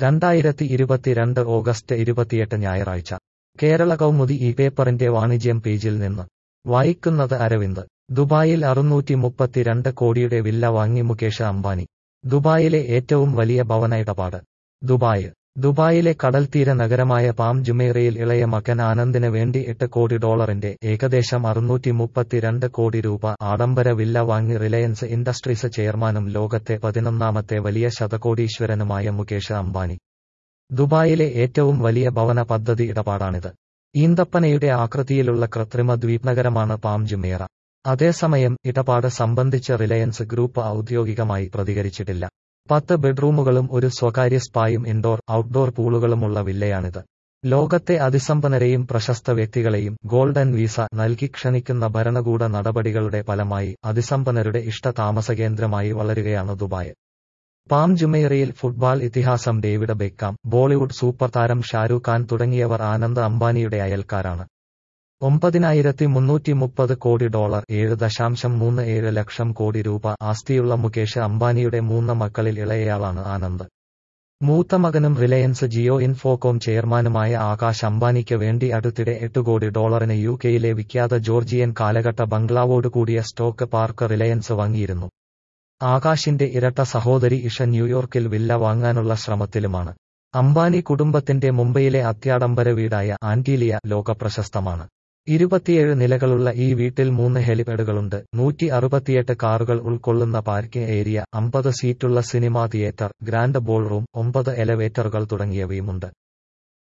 രണ്ടായിരത്തി ഇരുപത്തിരണ്ട് ഓഗസ്റ്റ് ഇരുപത്തിയെട്ട് ഞായറാഴ്ച കേരള കൗമുദി ഈ പേപ്പറിന്റെ വാണിജ്യം പേജിൽ നിന്ന് വായിക്കുന്നത് അരവിന്ദ് ദുബായിൽ അറുന്നൂറ്റി മുപ്പത്തിരണ്ട് കോടിയുടെ വില്ല വാങ്ങി മുകേഷ് അംബാനി ദുബായിലെ ഏറ്റവും വലിയ ഭവന ഇടപാട് ദുബായ് ദുബായിലെ കടൽത്തീര നഗരമായ പാം ജുമേറയിൽ ഇളയ മകൻ ആനന്ദിന് വേണ്ടി എട്ട് കോടി ഡോളറിന്റെ ഏകദേശം അറുന്നൂറ്റി മുപ്പത്തിരണ്ട് കോടി രൂപ ആഡംബര വില്ല വാങ്ങി റിലയൻസ് ഇൻഡസ്ട്രീസ് ചെയർമാനും ലോകത്തെ പതിനൊന്നാമത്തെ വലിയ ശതകോടീശ്വരനുമായ മുകേഷ് അംബാനി ദുബായിലെ ഏറ്റവും വലിയ ഭവന പദ്ധതി ഇടപാടാണിത് ഈന്തപ്പനയുടെ ആകൃതിയിലുള്ള കൃത്രിമ ദ്വീപ്നഗരമാണ് പാം ജുമേറ അതേസമയം ഇടപാട് സംബന്ധിച്ച് റിലയൻസ് ഗ്രൂപ്പ് ഔദ്യോഗികമായി പ്രതികരിച്ചിട്ടില്ല പത്ത് ബെഡ്റൂമുകളും ഒരു സ്വകാര്യ സ്പായും ഇൻഡോർ ഔട്ട്ഡോർ പൂളുകളുമുള്ള വില്ലയാണിത് ലോകത്തെ അതിസമ്പന്നരെയും പ്രശസ്ത വ്യക്തികളെയും ഗോൾഡൻ വീസ നൽകി ക്ഷണിക്കുന്ന ഭരണകൂട നടപടികളുടെ ഫലമായി അതിസമ്പന്നരുടെ ഇഷ്ട താമസകേന്ദ്രമായി വളരുകയാണ് ദുബായ് പാം ജുമേറയിൽ ഫുട്ബോൾ ഇതിഹാസം ഡേവിഡ് ബെക്കാം ബോളിവുഡ് സൂപ്പർ താരം ഷാരൂഖ് ഖാൻ തുടങ്ങിയവർ ആനന്ദ് അംബാനിയുടെ അയൽക്കാരാണ് ഒമ്പതിനായിരത്തി മുന്നൂറ്റി മുപ്പത് കോടി ഡോളർ ഏഴ് ദശാംശം മൂന്ന് ഏഴ് ലക്ഷം കോടി രൂപ ആസ്തിയുള്ള മുകേഷ് അംബാനിയുടെ മൂന്ന് മക്കളിൽ ഇളയയാളാണ് ആനന്ദ് മൂത്ത മകനും റിലയൻസ് ജിയോ ഇൻഫോകോം ചെയർമാനുമായ ആകാശ് അംബാനിക്ക് വേണ്ടി അടുത്തിടെ എട്ട് കോടി ഡോളറിന് യു കെയിലെ വിഖ്യാത ജോർജിയൻ കാലഘട്ട ബംഗ്ലാവോട് കൂടിയ സ്റ്റോക്ക് പാർക്ക് റിലയൻസ് വാങ്ങിയിരുന്നു ആകാശിന്റെ ഇരട്ട സഹോദരി ഇഷ ന്യൂയോർക്കിൽ വില്ല വാങ്ങാനുള്ള ശ്രമത്തിലുമാണ് അംബാനി കുടുംബത്തിന്റെ മുംബൈയിലെ അത്യാഡംബര വീടായ ആന്റീലിയ ലോകപ്രശസ്തമാണ് ഇരുപത്തിയേഴ് നിലകളുള്ള ഈ വീട്ടിൽ മൂന്ന് ഹെലിപാഡുകളുണ്ട് നൂറ്റി അറുപത്തിയെട്ട് കാറുകൾ ഉൾക്കൊള്ളുന്ന പാർക്കിംഗ് ഏരിയ അമ്പത് സീറ്റുള്ള cinema theatre grand ballroom ഒമ്പത് എലവേറ്ററുകൾ തുടങ്ങിയവയുമുണ്ട്